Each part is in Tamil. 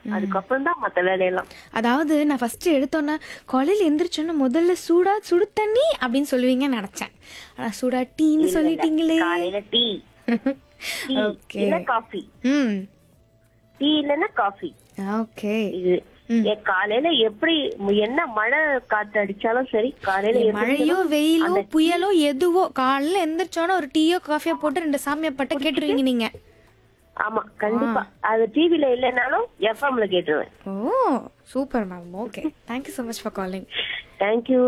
அதுக்கப்புறம் தான் மத்த வேலையெல்லாம் அதாவது நான் ஃபர்ஸ்ட் எடுத்தோன்னே காலையில் எந்திரிச்சோன்னே முதல்ல சூடா சுடு தண்ணி அப்படின்னு சொல்லுவீங்கன்னு நினைச்சேன் ஆனா சூடா டீன்னு சொல்லிட்டீங்களே காலையில டீ டீ Okay. இல்ல காஃபி ம் டீ இல்லைன்னா காஃபி ஓகே இது ஏ, காலையில எப்படி என்ன மழை காத்து அடிச்சாலும் சரி காலையில மழையோ எந்திரிக்கணும். வெயிலோ அந்த புயலோ எதுவோ காலைல எந்திரிச்சோன்னே ஒரு டீயோ காஃபியோ போட்டு ரெண்டு சாமியை பட்ட கேட்டுருவீங்க நீங்க ஆமா கண்டிப்பா அது டிவில இல்லைனாலும் எஃப்எம்ல கேட்டுருவேன் ஓ super ma'am okay thank you so much for calling thank you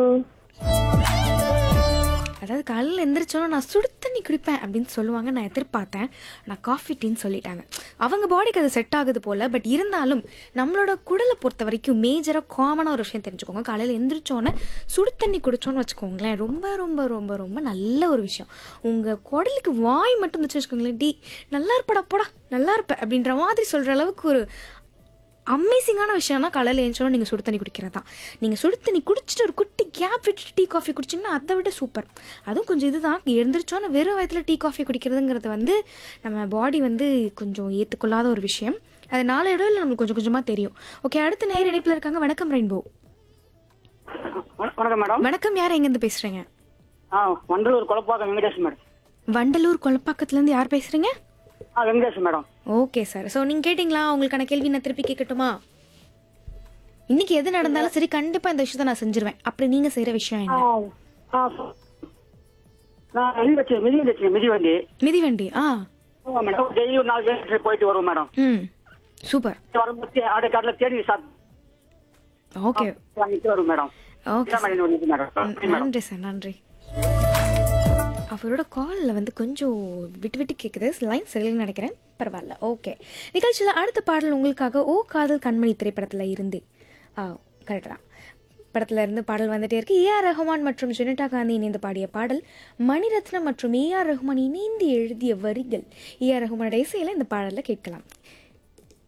அதாவது காலையில் எந்திரிச்சோன்னா நான் சுடு தண்ணி குடிப்பேன் அப்படின்னு சொல்லுவாங்க நான் எதிர்பார்த்தேன் நான் காஃபி டீன்னு சொல்லிட்டாங்க அவங்க பாடிக்கு அது செட் ஆகுது போல் பட் இருந்தாலும் நம்மளோட குடலை பொறுத்த வரைக்கும் மேஜராக காமனாக ஒரு விஷயம் தெரிஞ்சுக்கோங்க காலையில் எந்திரிச்சோன்னே சுடு தண்ணி குடிச்சோன்னு வச்சுக்கோங்களேன் ரொம்ப ரொம்ப ரொம்ப ரொம்ப நல்ல ஒரு விஷயம் உங்கள் குடலுக்கு வாய் மட்டும் இருந்துச்சு வச்சுக்கோங்களேன் டி நல்லா இருப்படா போடா நல்லா இருப்ப அப்படின்ற மாதிரி சொல்கிற அளவுக்கு ஒரு அமேசிங்கான விஷயம்னா காலையில் எழுந்தோம் நீங்கள் சுடு தண்ணி குடிக்கிறது தான் நீங்கள் சுடு தண்ணி குடிச்சிட்டு ஒரு குட்டி கேப் விட்டுட்டு டீ காஃபி குடிச்சிங்கன்னா அதை விட சூப்பர் அதுவும் கொஞ்சம் இதுதான் எழுந்திரிச்சோன்னு வெறும் வயத்தில் டீ காஃபி குடிக்கிறதுங்கிறது வந்து நம்ம பாடி வந்து கொஞ்சம் ஏற்றுக்கொள்ளாத ஒரு விஷயம் அது நாலு இடையில நம்மளுக்கு கொஞ்சம் கொஞ்சமாக தெரியும் ஓகே அடுத்த நேர இணைப்பில் இருக்காங்க வணக்கம் ரெயின்போ வண- வணக்கம் மேடம் வணக்கம் யார் எங்கேருந்து பேசுகிறீங்க ஆ வண்டலூர் குழப்பாக்கம் வெங்கடேஷ் மேடம் வண்டலூர் கொலப்பாக்கத்துலேருந்து யார் பேசுகிறீங்க ஆ Venkatesh madam okay sir so நீங்கள் கேட்டிங்களா உங்களுக்கான கேள்வி நான் திருப்பி கேட்கட்டுமா இன்னைக்கு எது நடந்தாலும் சரி கண்டிப்பாக இந்த விஷயத்த நான் செஞ்சிருவேன் அப்படி நீங்கள் செய்கிற விஷயம் ஆ என்ன ஆ சொ- நான் மிதி வச்சு மிதி வச்சு மிதி வண்டி மிதிவண்டி ஆ ஆமா மேடம் டெய்லி ஒரு நாலு கிலோமீட்டர் போயிட்டு வருவோம் மேடம் ம் சூப்பர் வரும்போது ஆடை காட்டில் தேடி சாப்பிட்டு ஓகே வாங்கிட்டு வரும் மேடம் ஓகே இதான் மேடம் இது மேடம் ம், நன்றி சார் நன்றி அவரோட காலில் வந்து கொஞ்சம் விட்டு விட்டு கேட்குது லைன் சரியில்லைன்னு நினைக்கிறேன் பரவாயில்ல ஓகே நிகழ்ச்சியில் அடுத்த பாடல் உங்களுக்காக ஓ காதல் கண்மணி திரைப்படத்தில் இருந்து ஆ கரெக்ட் தான் படத்துல இருந்து பாடல் வந்துட்டே இருக்கு ஏஆர் ரஹ்மான் மற்றும் ஜெனிட்டா காந்தி இணைந்து பாடிய பாடல் மணிரத்னம் மற்றும் ஏஆர் ரஹ்மான் இணைந்து எழுதிய வரிகள் ஏஆர் ரஹ்மானோட இசையில இந்த பாடலை கேட்கலாம்